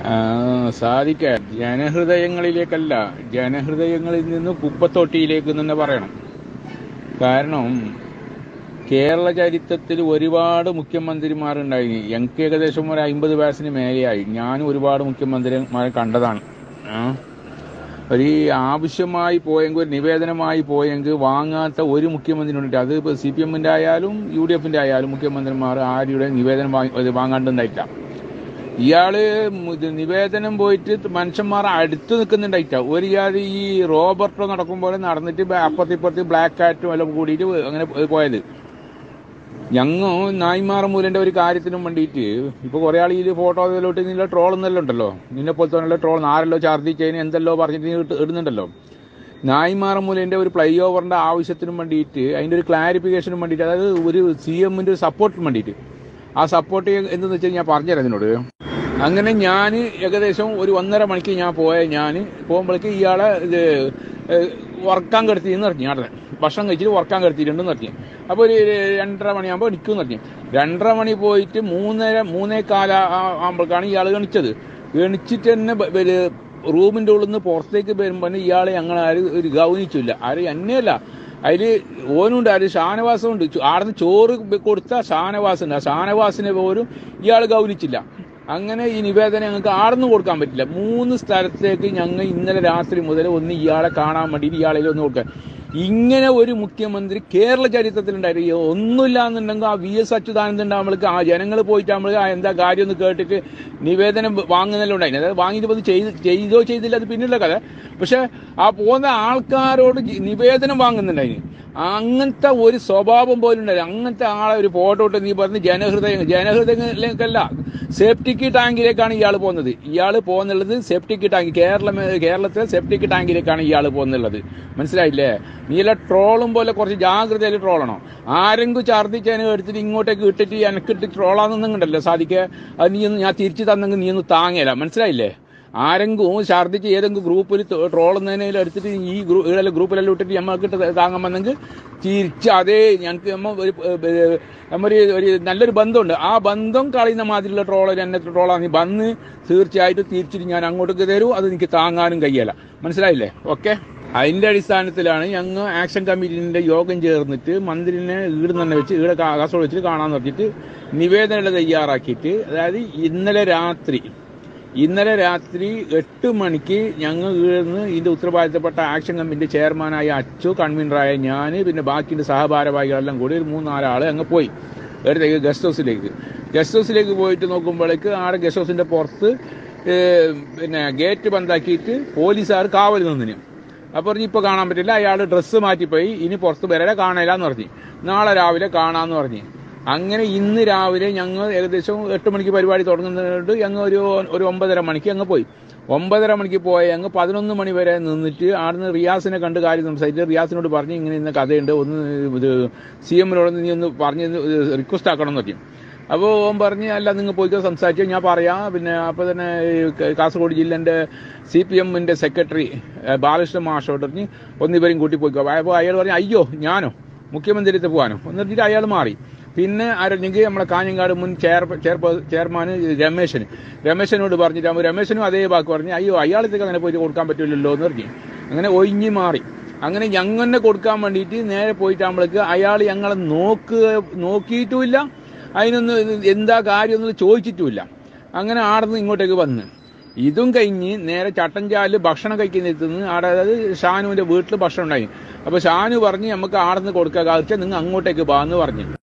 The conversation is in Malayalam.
ആ, സാധിക്ക ജനഹൃദയങ്ങളിലേക്കല്ല ജനഹൃദയങ്ങളിൽ നിന്ന് കുപ്പത്തൊട്ടിയിലേക്ക് തന്നെ പറയണം കാരണം കേരള ചരിത്രത്തിൽ ഒരുപാട് മുഖ്യമന്ത്രിമാരുണ്ടായി ഞങ്ങൾക്ക് ഏകദേശം ഒരു അമ്പത് വയസ്സിന് മേലെയായി ഞാനും ഒരുപാട് മുഖ്യമന്ത്രിമാരെ കണ്ടതാണ് ആ. ഒരു ആവശ്യമായി പോയെങ്കിൽ ഒരു നിവേദനമായി പോയെങ്കിൽ വാങ്ങാത്ത ഒരു മുഖ്യമന്ത്രി ഉണ്ട് അത് ഇപ്പോൾ സി പി എമ്മിന്റെ ആയാലും യു ഡി എഫിന്റെ ആയാലും മുഖ്യമന്ത്രിമാർ ആരുടെ നിവേദനം വാങ്ങി- ഇത് വാങ്ങാണ്ടുണ്ടായിട്ടാ ഇയാള് ഇത് നിവേദനം പോയിട്ട് മനുഷ്യന്മാർ അടുത്ത് നിൽക്കുന്നുണ്ടായിട്ട ഒരു ഇയാൾ ഈ റോബർട്ടോ നടക്കും പോലെ നടന്നിട്ട് ബ- അപ്പുറത്ത് ഇപ്പുറത്ത് ബ്ലാക്ക് കാറ്റും എല്ലാം കൂടിയിട്ട് അങ്ങനെ പോയത് ഞങ്ങ നായ്മാറ മൂലന്റെ ഒരു കാര്യത്തിനും വേണ്ടിയിട്ട് ഇപ്പൊ കുറെ ആൾ ഈ ഫോട്ടോ ഇതിലോട്ട് നിന്റെ ട്രോൾ എന്നെല്ലാം ഉണ്ടല്ലോ നിന്നെ പോലത്തെ ട്രോൾ ആരല്ലോ ഛർദ്ദിച്ച് അതിന് എന്തെല്ലോ പറഞ്ഞിട്ട് നീ ഇട്ട് ഇടുന്നുണ്ടല്ലോ നായ്മാറ മൂലന്റെ ഒരു ഫ്ലൈ ഓവറിന്റെ ആവശ്യത്തിനും വേണ്ടിയിട്ട് അതിന്റെ ഒരു ക്ലാരിഫിക്കേഷനും വേണ്ടിയിട്ട് അതായത് ഒരു സി എമ്മിന്റെ ഒരു സപ്പോർട്ടിന് വേണ്ടിയിട്ട് ആ സപ്പോർട്ട് എന്തെന്ന് വെച്ചാൽ ഞാൻ പറഞ്ഞുതരാം ഇതിനോട് അങ്ങനെ ഞാൻ ഏകദേശം ഒരു ഒന്നര മണിക്ക് ഞാൻ പോയ ഞാൻ പോകുമ്പോഴേക്ക് ഇയാളെ ഇത് വർക്കാൻ കിടത്തിയെന്ന് പറഞ്ഞു ഞാൻ ഭക്ഷണം കഴിച്ചിട്ട് വർക്കാൻ കിടത്തിയിട്ടുണ്ടെന്ന് പറഞ്ഞു അപ്പോൾ ഒരു രണ്ടര മണിയാകുമ്പോൾ നിൽക്കുമെന്ന് പറഞ്ഞു രണ്ടര മണി പോയിട്ട് മൂന്നര മൂന്നേ കാല ആകുമ്പോഴേക്കാണ് ഇയാൾ ഗണിച്ചത് ഗണിച്ചിട്ട് തന്നെ ബ- ഒരു റൂമിന്റെ ഉള്ളിൽ നിന്ന് പുറത്തേക്ക് വരുമ്പോൾ ഇയാളെ ഞങ്ങൾ ആരും ഒരു ഗൗനിച്ചില്ല ആരും എന്നെയല്ല അതില് ഓനുണ്ട് ആര് ഷാനവാസം ഉണ്ട് ആടുന്ന് ചോറ് കൊടുത്ത ഷാനവാസ് ഉണ്ട് ആ ഷാനവാസിനെ പോലും ഇയാൾ ഗൗനിച്ചില്ല അങ്ങനെ ഈ നിവേദനം ഞങ്ങൾക്ക് ആടുന്ന് കൊടുക്കാൻ പറ്റില്ല മൂന്ന് സ്ഥലത്തേക്ക് ഞങ്ങൾ ഇന്നലെ രാത്രി മുതൽ ഒന്ന് ഇയാളെ കാണാൻ വേണ്ടിയിട്ട് ഇയാളെ ഒന്ന് കൊടുക്കാൻ ഇങ്ങനെ ഒരു മുഖ്യമന്ത്രി കേരള ചരിത്രത്തിലുണ്ടായിരുന്നു ഒന്നുമില്ല എന്നുണ്ടെങ്കിൽ ആ വി എസ് അച്യുതാനന്ദൻ ഉണ്ടാകുമ്പോഴേക്ക് ആ ജനങ്ങൾ പോയിട്ട് നമ്മൾ ആ എന്താ കാര്യം ഒന്ന് കേട്ടിട്ട് നിവേദനം വാങ്ങുന്നല്ലോ ഉണ്ടായിരുന്നു അതായത് വാങ്ങിയിട്ട് അത് ചെയ്ത് ചെയ്തോ ചെയ്തില്ല അത് പിന്നിലുള്ള കഥ പക്ഷെ ആ പോകുന്ന ആൾക്കാരോട് ജി- നിവേദനം വാങ്ങുന്നുണ്ടായിരുന്നു അങ്ങനത്തെ ഒരു സ്വഭാവം പോലും ഉണ്ടായിരുന്നു അങ്ങനത്തെ ആളെ ഒരു ഫോട്ടോ ഇട്ട് നീ പറഞ്ഞ് ജനഹൃദയം ജനഹൃദയങ്ങളിലേക്കല്ല സെപ്റ്റിക് ടാങ്കിലേക്കാണ് ഇയാൾ പോകുന്നത് ഇയാൾ പോകുന്നുള്ളത് സെപ്റ്റിക് ടാങ്ക് കേരളം കേരളത്തിലെ സെപ്റ്റിക് ടാങ്കിലേക്കാണ് ഇയാൾ പോകുന്നുള്ളത് മനസ്സിലായില്ലേ നീല ട്രോളും പോലെ കുറച്ച് ജാഗ്രതയിൽ ട്രോളണോ ആരെങ്കിലും ഛർദ്ദിച്ചതിനെ എടുത്തിട്ട് ഇങ്ങോട്ടേക്ക് ഇട്ടിട്ട് എനക്കിട്ട് ട്രോളാന്നുണ്ടല്ലോ സാധിക്കുക അത് നീ ഒന്ന് ഞാൻ തിരിച്ചു തന്നെങ്കിൽ നീ ഒന്ന് താങ്ങല മനസ്സിലായില്ലേ ആരെങ്കിലും ഛർദ്ദിച്ച് ഏതെങ്കിലും ഗ്രൂപ്പിൽ ട്രോളുന്നതിനെങ്കിലും എടുത്തിട്ട് ഈ ഗ്രൂ ഇവിടെ ഗ്രൂപ്പിലെല്ലാം ഇട്ടിട്ട് നമ്മൾക്ക് താങ്ങാൻ വന്നെങ്കിൽ തിരിച്ച് അതേ ഞങ്ങൾക്ക് നമ്മ ഒരു ഏഹ്, നമ്മ ഒരു ഒരു നല്ലൊരു ബന്ധമുണ്ട് ആ ബന്ധം കളയുന്ന മാതിരിയുള്ള ട്രോൾ എന്നെ ട്രോളാണ് നീ വന്ന് തീർച്ചയായിട്ടും തിരിച്ചിട്ട് ഞാൻ അങ്ങോട്ടേക്ക് തരൂ അത് എനിക്ക് താങ്ങാനും കഴിയല മനസ്സിലായില്ലേ ഓക്കെ അതിന്റെ അടിസ്ഥാനത്തിലാണ് ഞങ്ങൾ ആക്ഷൻ കമ്മിറ്റിന്റെ യോഗം ചേർന്നിട്ട് മന്ത്രിനെ ഈട് തന്നെ വെച്ച് ഈടെ കാ- കാസർഗോഡ് വെച്ചിട്ട് കാണാൻ നിർത്തിയിട്ട് നിവേദനം തയ്യാറാക്കിയിട്ട് അതായത് ഇന്നലെ രാത്രി ഇന്നലെ രാത്രി എട്ട് മണിക്ക് ഞങ്ങൾ വീഴുന്ന് ഇതിന്റെ ഉത്തരവാദിത്തപ്പെട്ട ആക്ഷൻ കമ്മിറ്റി ചെയർമാനായ അച്ചു കൺവീനറായ ഞാൻ പിന്നെ ബാക്കിന്റെ സഹഭാരവാഹികളെല്ലാം കൂടി ഒരു മൂന്നാലാള് അങ്ങ് പോയി എടുത്തേക്ക് ഗസ്റ്റ് ഹൗസിലേക്ക് ഗസ്റ്റ് ഹൗസിലേക്ക് പോയിട്ട് നോക്കുമ്പോഴേക്ക് ആടെ ഗസ്റ്റ് ഹൗസിന്റെ പുറത്ത് ഏഹ്, പിന്നെ ഗേറ്റ് ബന്ധാക്കിയിട്ട് പോലീസുകാർ കാവൽ നിന്നിന് അപ്പൊ പറഞ്ഞു ഇപ്പൊ കാണാൻ പറ്റില്ല അയാൾ ഡ്രസ്സ് മാറ്റിപ്പോയി ഇനി പുറത്ത് വരാതെ കാണില്ല എന്ന് പറഞ്ഞു നാളെ രാവിലെ കാണാന്ന് പറഞ്ഞു അങ്ങനെ ഇന്ന് രാവിലെ ഞങ്ങൾ ഏകദേശം എട്ട് മണിക്ക് പരിപാടി തുടങ്ങുന്നതുകൊണ്ട് ഞങ്ങൾ ഒരു ഒരു ഒമ്പതര മണിക്ക് അങ്ങ് പോയി ഒമ്പതര മണിക്ക് പോയ അങ്ങ് പതിനൊന്ന് മണി വരെ നിന്നിട്ട് ആടുന്ന് റിയാസിനെ കണ്ട് കാര്യം സംസാരിച്ച് റിയാസിനോട് പറഞ്ഞ് ഇങ്ങനെ ഇന്ന കഥയുണ്ട് ഒന്ന് ഇത് സി എമ്മിനോട് നീ ഒന്ന് പറഞ്ഞ് റിക്വസ്റ്റ് ആക്കണം എന്ന് പറഞ്ഞു അപ്പോൾ ഓൻ പറഞ്ഞ് അല്ല നിങ്ങൾ പോയിക്കോ സംസാരിച്ചോ ഞാൻ പറയാം പിന്നെ അപ്പോൾ തന്നെ ഈ ക- കാസർഗോഡ് ജില്ലേൻ്റെ സി പി എമ്മിൻ്റെ സെക്രട്ടറി ബാലകൃഷ്ണ മാഷോട് പറഞ്ഞ് ഒന്ന് ഇവരും കൂട്ടി പോയിക്കോ അപ്പോൾ അയാൾ പറഞ്ഞു അയ്യോ ഞാനോ മുഖ്യമന്ത്രിത്തെ പോകാനോ എന്ന് പറഞ്ഞിട്ട് അയാൾ മാറി പിന്നെ ആരെങ്കിൽ നമ്മളെ കാഞ്ഞങ്ങാട് മുൻ ചെയർ ചെയർ ചെയർമാൻ രമേശന് രമേശനോട് പറഞ്ഞിട്ട് അവൻ രമേശനും അതേ വാക്ക് പറഞ്ഞ് അയ്യോ അയാളത്തേക്ക് അങ്ങനെ പോയിട്ട് കൊടുക്കാൻ പറ്റില്ലല്ലോ എന്ന് പറഞ്ഞു അങ്ങനെ ഒഴിഞ്ഞു മാറി അങ്ങനെ ഞങ്ങനെ കൊടുക്കാൻ വേണ്ടിയിട്ട് നേരെ പോയിട്ട് നമ്മൾക്ക് അയാൾ ഞങ്ങളെ നോക്കുക നോക്കിയിട്ടുമില്ല അതിനൊന്നും എന്താ കാര്യമൊന്നും ചോദിച്ചിട്ടുമില്ല അങ്ങനെ ആടുന്ന് ഇങ്ങോട്ടേക്ക് വന്ന് ഇതും കഴിഞ്ഞ് നേരെ ചട്ടഞ്ചാലിൽ ഭക്ഷണം കഴിക്കുന്നിടത്തുനിന്ന് ആടെ അതായത് ഷാനുവിന്റെ വീട്ടിൽ ഭക്ഷണം ഉണ്ടായി അപ്പൊ ഷാനു പറഞ്ഞ് നമുക്ക് ആടുന്ന് കൊടുക്കുക കാഴ്ച നിങ്ങൾ അങ്ങോട്ടേക്ക് വാ എന്ന് പറഞ്ഞു